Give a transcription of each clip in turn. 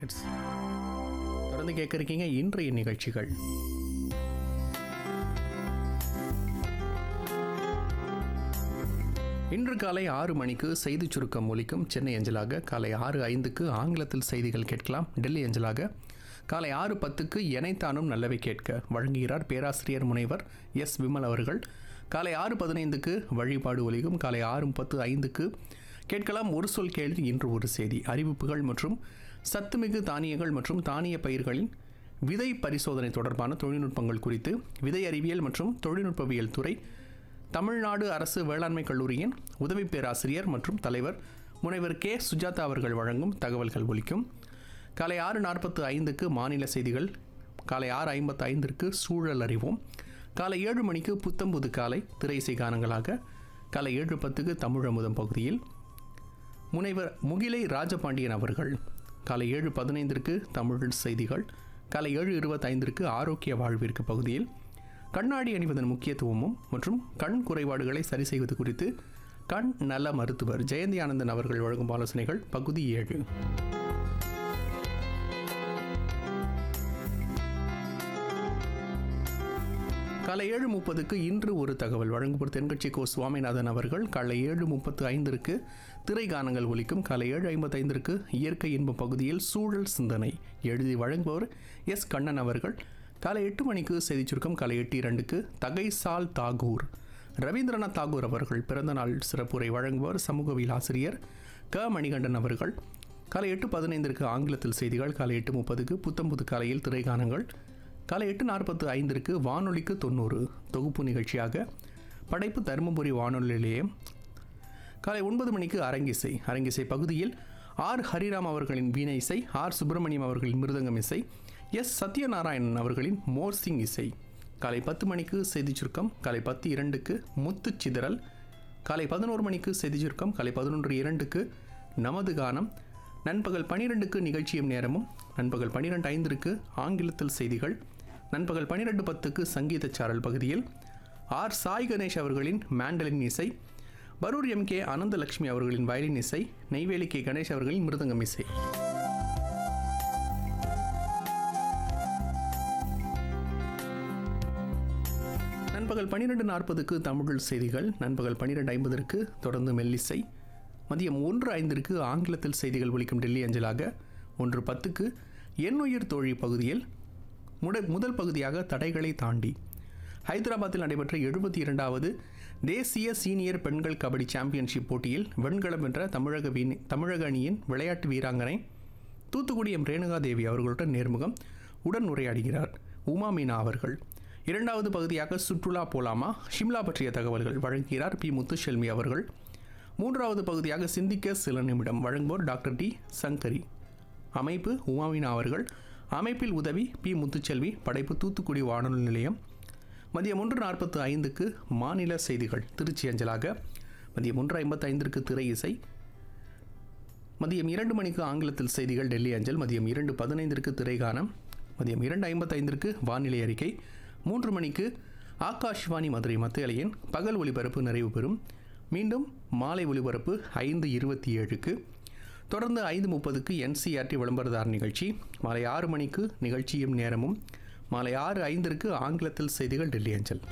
It's- தொடர்ந்து கேட்க இருக்கீங்க இன்றைய நிகழ்ச்சிகள் இன்று காலை ஆறு மணிக்கு செய்தி சுருக்கம் ஒலிக்கும் சென்னை அஞ்சலாக காலை ஆறு ஐந்துக்கு ஆங்கிலத்தில் செய்திகள் கேட்கலாம் டெல்லி அஞ்சலாக காலை ஆறு பத்துக்கு எனைத்தானும் நல்லவை கேட்க வழங்குகிறார் பேராசிரியர் முனைவர் எஸ் விமல் அவர்கள் காலை ஆறு பதினைந்துக்கு வழிபாடு ஒலிக்கும் காலை ஆறு முப்பத்து ஐந்துக்கு கேட்கலாம் ஒரு சொல் கேள்வி இன்று ஒரு செய்தி அறிவிப்புகள் மற்றும் சத்துமிகு தானியங்கள் மற்றும் தானிய பயிர்களின் விதை பரிசோதனை தொடர்பான தொழில்நுட்பங்கள் குறித்து விதை அறிவியல் மற்றும் தொழில்நுட்பவியல் துறை தமிழ்நாடு அரசு வேளாண்மை கல்லூரியின் உதவி பேராசிரியர் மற்றும் தலைவர் முனைவர் கே சுஜாதா அவர்கள் வழங்கும் தகவல்கள் ஒலிக்கும் காலை ஆறு நாற்பத்து ஐந்துக்கு மாநில செய்திகள் காலை ஆறு ஐம்பத்து ஐந்திற்கு சூழல் அறிவோம் காலை ஏழு மணிக்கு புத்தம்புது காலை திரைசை கானங்களாக காலை ஏழு பத்துக்கு தமிழமுதம் பகுதியில் முனைவர் முகிலை ராஜபாண்டியன் அவர்கள் காலை ஏழு பதினைந்திற்கு தமிழ் செய்திகள் காலை ஏழு இருபத்தைந்திற்கு ஆரோக்கிய வாழ்விற்கு பகுதியில் கண்ணாடி அணிவதன் முக்கியத்துவமும் மற்றும் கண் குறைபாடுகளை சரி செய்வது குறித்து கண் நல மருத்துவர் ஜெயந்தி ஆனந்தன் அவர்கள் வழங்கும் ஆலோசனைகள் பகுதி ஏழு காலை ஏழு முப்பதுக்கு இன்று ஒரு தகவல் வழங்குபவர் தென்கட்சி கோ சுவாமிநாதன் அவர்கள் காலை ஏழு முப்பத்து ஐந்திற்கு திரை கானங்கள் ஒலிக்கும் காலை ஏழு ஐம்பத்தைந்திற்கு இயற்கை இன்பம் பகுதியில் சூழல் சிந்தனை எழுதி வழங்குபவர் எஸ் கண்ணன் அவர்கள் காலை எட்டு மணிக்கு செய்திச் சுருக்கம் காலை எட்டு இரண்டுக்கு தகைசால் தாகூர் ரவீந்திரநாத் தாகூர் அவர்கள் பிறந்தநாள் சிறப்புரை வழங்குபவர் சமூகவியல் ஆசிரியர் க மணிகண்டன் அவர்கள் காலை எட்டு பதினைந்திற்கு ஆங்கிலத்தில் செய்திகள் காலை எட்டு முப்பதுக்கு புத்தம்புது காலையில் திரைகானங்கள் காலை எட்டு நாற்பத்து ஐந்திற்கு வானொலிக்கு தொண்ணூறு தொகுப்பு நிகழ்ச்சியாக படைப்பு தருமபுரி வானொலி நிலையம் காலை ஒன்பது மணிக்கு அரங்கிசை அரங்கிசை பகுதியில் ஆர் ஹரிராம் அவர்களின் வீணை இசை ஆர் சுப்பிரமணியம் அவர்களின் மிருதங்கம் இசை எஸ் சத்யநாராயணன் அவர்களின் மோர்சிங் இசை காலை பத்து மணிக்கு செய்திச் சுருக்கம் காலை பத்து இரண்டுக்கு முத்துச் சிதறல் காலை பதினோரு மணிக்கு செய்திச் சுருக்கம் காலை பதினொன்று இரண்டுக்கு நமது கானம் நண்பகல் பனிரெண்டுக்கு நிகழ்ச்சியும் நேரமும் நண்பகல் பன்னிரெண்டு ஐந்திற்கு ஆங்கிலத்தில் செய்திகள் நண்பகல் பன்னிரெண்டு பத்துக்கு சங்கீத சாரல் பகுதியில் ஆர் சாய் கணேஷ் அவர்களின் மேண்டலின் இசை பரூர் எம் கே அனந்தலட்சுமி அவர்களின் வயலின் இசை நெய்வேலி கே கணேஷ் அவர்களின் மிருதங்கம் இசை நண்பகல் பன்னிரெண்டு நாற்பதுக்கு தமிழ் செய்திகள் நண்பகல் பன்னிரெண்டு ஐம்பதற்கு தொடர்ந்து மெல்லிசை மதியம் ஒன்று ஐந்திற்கு ஆங்கிலத்தில் செய்திகள் ஒலிக்கும் டெல்லி அஞ்சலாக ஒன்று பத்துக்கு எண்ணுயிர் தோழி பகுதியில் முட முதல் பகுதியாக தடைகளை தாண்டி ஹைதராபாத்தில் நடைபெற்ற எழுபத்தி இரண்டாவது தேசிய சீனியர் பெண்கள் கபடி சாம்பியன்ஷிப் போட்டியில் வெண்கலம் வென்ற தமிழக வீண் தமிழக அணியின் விளையாட்டு வீராங்கனை தூத்துக்குடி எம் ரேணுகா தேவி அவர்களுடன் நேர்முகம் உடன் உரையாடுகிறார் உமா மீனா அவர்கள் இரண்டாவது பகுதியாக சுற்றுலா போலாமா ஷிம்லா பற்றிய தகவல்கள் வழங்குகிறார் பி முத்துசெல்வி அவர்கள் மூன்றாவது பகுதியாக சிந்திக்க சில நிமிடம் வழங்குவோர் டாக்டர் டி சங்கரி அமைப்பு உமாவினா அவர்கள் அமைப்பில் உதவி பி முத்துச்செல்வி படைப்பு தூத்துக்குடி வானொலி நிலையம் மதியம் ஒன்று நாற்பத்து ஐந்துக்கு மாநில செய்திகள் திருச்சி அஞ்சலாக மதியம் ஒன்று ஐம்பத்து ஐந்திற்கு திரை இசை மதியம் இரண்டு மணிக்கு ஆங்கிலத்தில் செய்திகள் டெல்லி அஞ்சல் மதியம் இரண்டு பதினைந்திற்கு திரைகானம் மதியம் இரண்டு ஐம்பத்தைந்திற்கு வானிலை அறிக்கை மூன்று மணிக்கு ஆகாஷ்வாணி மதுரை மத்தியலையின் பகல் ஒலிபரப்பு நிறைவு பெறும் மீண்டும் மாலை ஒலிபரப்பு ஐந்து இருபத்தி ஏழுக்கு தொடர்ந்து ஐந்து முப்பதுக்கு என்சிஆர்டி விளம்பரதார் நிகழ்ச்சி மாலை ஆறு மணிக்கு நிகழ்ச்சியும் நேரமும் மாலை ஆறு ஐந்திற்கு ஆங்கிலத்தில் செய்திகள் டெல்லி அஞ்சல்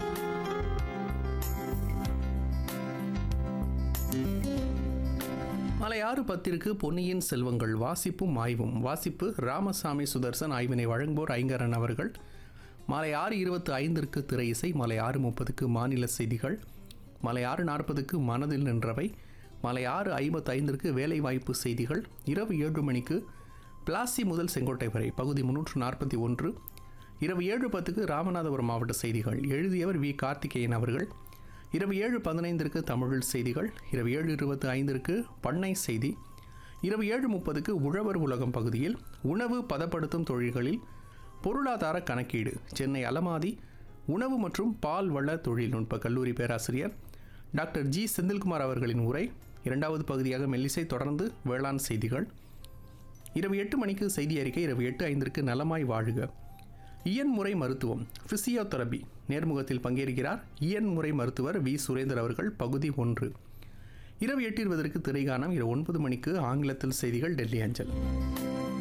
மாலை ஆறு பத்திற்கு பொன்னியின் செல்வங்கள் வாசிப்பும் ஆய்வும் வாசிப்பு ராமசாமி சுதர்சன் ஆய்வினை வழங்குவோர் ஐங்கரன் அவர்கள் மாலை ஆறு இருபத்து ஐந்திற்கு திரை இசை மாலை ஆறு முப்பதுக்கு மாநில செய்திகள் மாலை ஆறு நாற்பதுக்கு மனதில் நின்றவை மாலை ஆறு ஐம்பத்து ஐந்திற்கு வேலைவாய்ப்பு செய்திகள் இரவு ஏழு மணிக்கு பிளாசி முதல் செங்கோட்டை வரை பகுதி முன்னூற்று நாற்பத்தி ஒன்று இரவு ஏழு பத்துக்கு ராமநாதபுரம் மாவட்ட செய்திகள் எழுதியவர் வி கார்த்திகேயன் அவர்கள் இரவு ஏழு பதினைந்திற்கு தமிழில் செய்திகள் இரவு ஏழு இருபத்தி ஐந்திற்கு பண்ணை செய்தி இரவு ஏழு முப்பதுக்கு உழவர் உலகம் பகுதியில் உணவு பதப்படுத்தும் தொழில்களில் பொருளாதார கணக்கீடு சென்னை அலமாதி உணவு மற்றும் பால் வள தொழில்நுட்ப கல்லூரி பேராசிரியர் டாக்டர் ஜி செந்தில்குமார் அவர்களின் உரை இரண்டாவது பகுதியாக மெல்லிசை தொடர்ந்து வேளாண் செய்திகள் இரவு எட்டு மணிக்கு செய்தி அறிக்கை இரவு எட்டு ஐந்திற்கு நலமாய் வாழுக இயன்முறை மருத்துவம் பிசியோதெரபி நேர்முகத்தில் பங்கேற்கிறார் இயன்முறை மருத்துவர் வி சுரேந்தர் அவர்கள் பகுதி ஒன்று இரவு எட்டு இருபதற்கு திரைகானம் இரவு ஒன்பது மணிக்கு ஆங்கிலத்தில் செய்திகள் டெல்லி அஞ்சல்